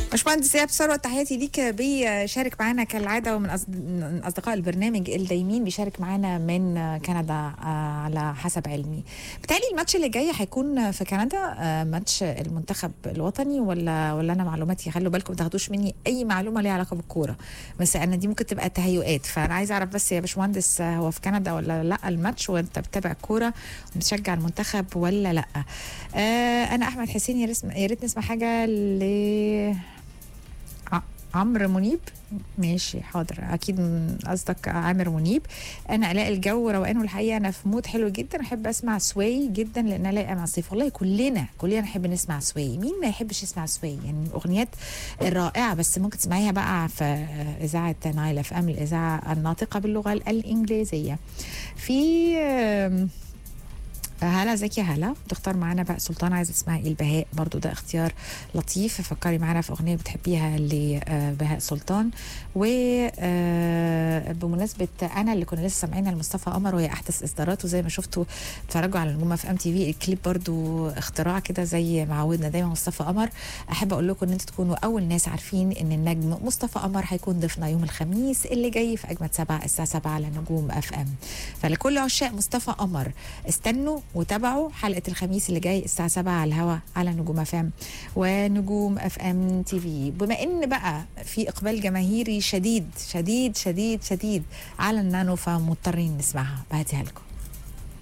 باشمهندس ايهاب ثروت تحياتي ليك بيشارك معانا كالعاده ومن أصد- من اصدقاء البرنامج الدايمين بيشارك معانا من كندا آه، على حسب علمي بالتالي الماتش اللي جاي هيكون في كندا آه، ماتش المنتخب الوطني ولا ولا انا معلوماتي خلوا بالكم ما تاخدوش مني اي معلومه ليها علاقه بالكوره بس انا دي ممكن تبقى تهيؤات فانا عايزه اعرف بس يا باشمهندس آه، هو في كندا ولا لا الماتش وانت بتتابع كوره وبتشجع المنتخب ولا لا آه انا احمد حسين يا رسم- يا ريت نسمع حاجه ل ع- عمرو منيب ماشي حاضر اكيد م- قصدك عامر منيب انا الاقي الجو روقان والحقيقه انا في مود حلو جدا احب اسمع سواي جدا لان انا لاقي مع الصيف والله كلنا كلنا نحب نسمع سواي مين ما يحبش يسمع سواي يعني الاغنيات الرائعه بس ممكن تسمعيها بقى في اذاعه نايل اف ام الاذاعه الناطقه باللغه الانجليزيه في آم، هلا ازيك يا هلا تختار معانا بقى سلطان عايزه تسمعي ايه البهاء برضو ده اختيار لطيف فكري معانا في اغنيه بتحبيها لبهاء سلطان و آه، بمناسبه انا اللي كنا لسه سامعينها لمصطفى قمر وهي احدث اصداراته زي ما شفتوا اتفرجوا على نجومه في ام تي في الكليب برضو اختراع كده زي ما عودنا دايما مصطفى قمر احب اقول لكم ان انتوا تكونوا اول ناس عارفين ان النجم مصطفى قمر هيكون ضيفنا يوم الخميس اللي جاي في اجمد سبعة الساعه 7 على نجوم اف ام فلكل عشاق مصطفى قمر استنوا وتابعوا حلقه الخميس اللي جاي الساعه 7 على الهوا على نجوم اف ام ونجوم اف ام تي في بما ان بقى في اقبال جماهيري شديد شديد شديد شديد على النانو فمضطرين نسمعها بهديها لكم